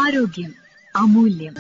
ആരോഗ്യം അമൂല്യം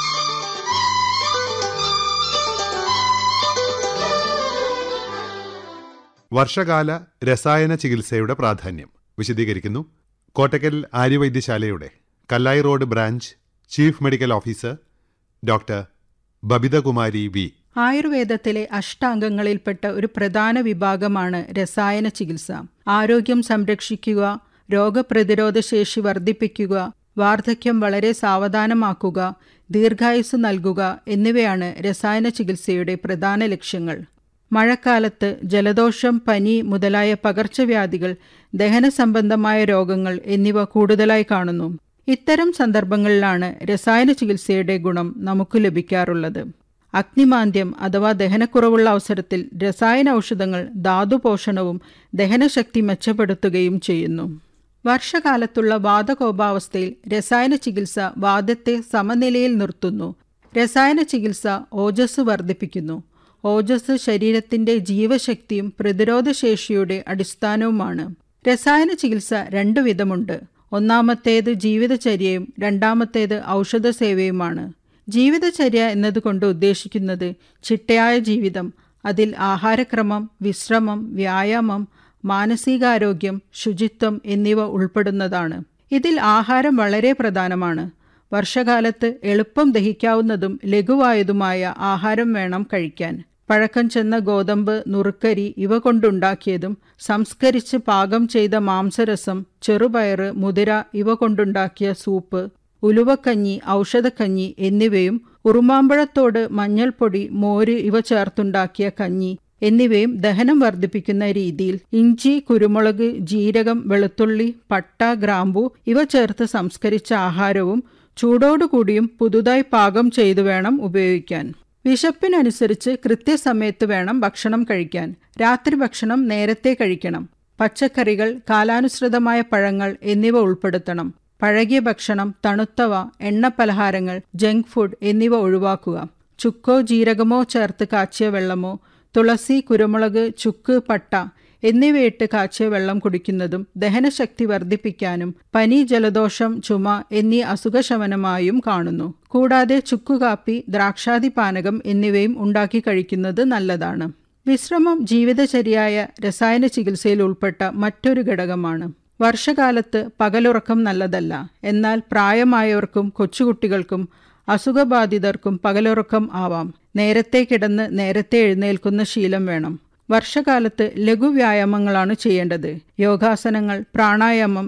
വർഷകാല രസായന ചികിത്സയുടെ പ്രാധാന്യം വിശദീകരിക്കുന്നു കോട്ടക്കൽ ആര്യവൈദ്യശാലയുടെ Kallai road branch chief medical officer doctor Babithakumari V ആയുർവേദത്തിലെ അഷ്ടാംഗങ്ങളിൽപ്പെട്ട ഒരു പ്രധാന വിഭാഗമാണ് രസായന ചികിത്സ ആരോഗ്യം സംരക്ഷിക്കുക രോഗപ്രതിരോധ ശേഷി വർദ്ധിപ്പിക്കുക വാർദ്ധക്യം വളരെ സാവധാനമാക്കുക ദീർഘായുസ് നൽകുക എന്നിവയാണ് രസായന ചികിത്സയുടെ പ്രധാന ലക്ഷ്യങ്ങൾ മഴക്കാലത്ത് ജലദോഷം പനി മുതലായ പകർച്ചവ്യാധികൾ ദഹന സംബന്ധമായ രോഗങ്ങൾ എന്നിവ കൂടുതലായി കാണുന്നു ഇത്തരം സന്ദർഭങ്ങളിലാണ് രസായന ചികിത്സയുടെ ഗുണം നമുക്ക് ലഭിക്കാറുള്ളത് അഗ്നിമാന്ദ്യം അഥവാ ദഹനക്കുറവുള്ള അവസരത്തിൽ രസായന ഔഷധങ്ങൾ ധാതുപോഷണവും ദഹനശക്തി മെച്ചപ്പെടുത്തുകയും ചെയ്യുന്നു വർഷകാലത്തുള്ള വാതകോപാവസ്ഥയിൽ രസായന ചികിത്സ വാദത്തെ സമനിലയിൽ നിർത്തുന്നു രസായന ചികിത്സ ഓജസ് വർദ്ധിപ്പിക്കുന്നു ഓജസ് ശരീരത്തിന്റെ ജീവശക്തിയും പ്രതിരോധശേഷിയുടെ അടിസ്ഥാനവുമാണ് രസായന ചികിത്സ രണ്ടു വിധമുണ്ട് ഒന്നാമത്തേത് ജീവിതചര്യയും രണ്ടാമത്തേത് ഔഷധസേവയുമാണ് ജീവിതചര്യ എന്നതുകൊണ്ട് ഉദ്ദേശിക്കുന്നത് ചിട്ടയായ ജീവിതം അതിൽ ആഹാരക്രമം വിശ്രമം വ്യായാമം മാനസികാരോഗ്യം ശുചിത്വം എന്നിവ ഉൾപ്പെടുന്നതാണ് ഇതിൽ ആഹാരം വളരെ പ്രധാനമാണ് വർഷകാലത്ത് എളുപ്പം ദഹിക്കാവുന്നതും ലഘുവായതുമായ ആഹാരം വേണം കഴിക്കാൻ പഴക്കം ചെന്ന ഗോതമ്പ് നുറുക്കരി ഇവ കൊണ്ടുണ്ടാക്കിയതും സംസ്കരിച്ച് പാകം ചെയ്ത മാംസരസം ചെറുപയറ് മുതിര ഇവ കൊണ്ടുണ്ടാക്കിയ സൂപ്പ് ഉലുവക്കഞ്ഞി ഔഷധക്കഞ്ഞി എന്നിവയും ഉറുമാമ്പഴത്തോട് മഞ്ഞൾപ്പൊടി മോര് ഇവ ചേർത്തുണ്ടാക്കിയ കഞ്ഞി എന്നിവയും ദഹനം വർദ്ധിപ്പിക്കുന്ന രീതിയിൽ ഇഞ്ചി കുരുമുളക് ജീരകം വെളുത്തുള്ളി പട്ട ഗ്രാമ്പു ഇവ ചേർത്ത് സംസ്കരിച്ച ആഹാരവും ചൂടോടുകൂടിയും പുതുതായി പാകം ചെയ്തു വേണം ഉപയോഗിക്കാൻ വിശപ്പിനനുസരിച്ച് കൃത്യസമയത്ത് വേണം ഭക്ഷണം കഴിക്കാൻ രാത്രി ഭക്ഷണം നേരത്തെ കഴിക്കണം പച്ചക്കറികൾ കാലാനുസൃതമായ പഴങ്ങൾ എന്നിവ ഉൾപ്പെടുത്തണം പഴകിയ ഭക്ഷണം തണുത്തവ എണ്ണപ്പലഹാരങ്ങൾ ജങ്ക് ഫുഡ് എന്നിവ ഒഴിവാക്കുക ചുക്കോ ജീരകമോ ചേർത്ത് കാച്ചിയ വെള്ളമോ തുളസി കുരുമുളക് ചുക്ക് പട്ട എന്നിവയിട്ട് കാച്ചിയ വെള്ളം കുടിക്കുന്നതും ദഹനശക്തി വർദ്ധിപ്പിക്കാനും പനി ജലദോഷം ചുമ എന്നീ അസുഖശമനമായും കാണുന്നു കൂടാതെ ചുക്കുകാപ്പി ദ്രാക്ഷാതി പാനകം എന്നിവയും ഉണ്ടാക്കി കഴിക്കുന്നത് നല്ലതാണ് വിശ്രമം ജീവിതചര്യായ രസായന ചികിത്സയിൽ ഉൾപ്പെട്ട മറ്റൊരു ഘടകമാണ് വർഷകാലത്ത് പകലുറക്കം നല്ലതല്ല എന്നാൽ പ്രായമായവർക്കും കൊച്ചുകുട്ടികൾക്കും അസുഖബാധിതർക്കും പകലുറക്കം ആവാം നേരത്തെ കിടന്ന് നേരത്തെ എഴുന്നേൽക്കുന്ന ശീലം വേണം വർഷകാലത്ത് ലഘുവ്യായാമങ്ങളാണ് ചെയ്യേണ്ടത് യോഗാസനങ്ങൾ പ്രാണായാമം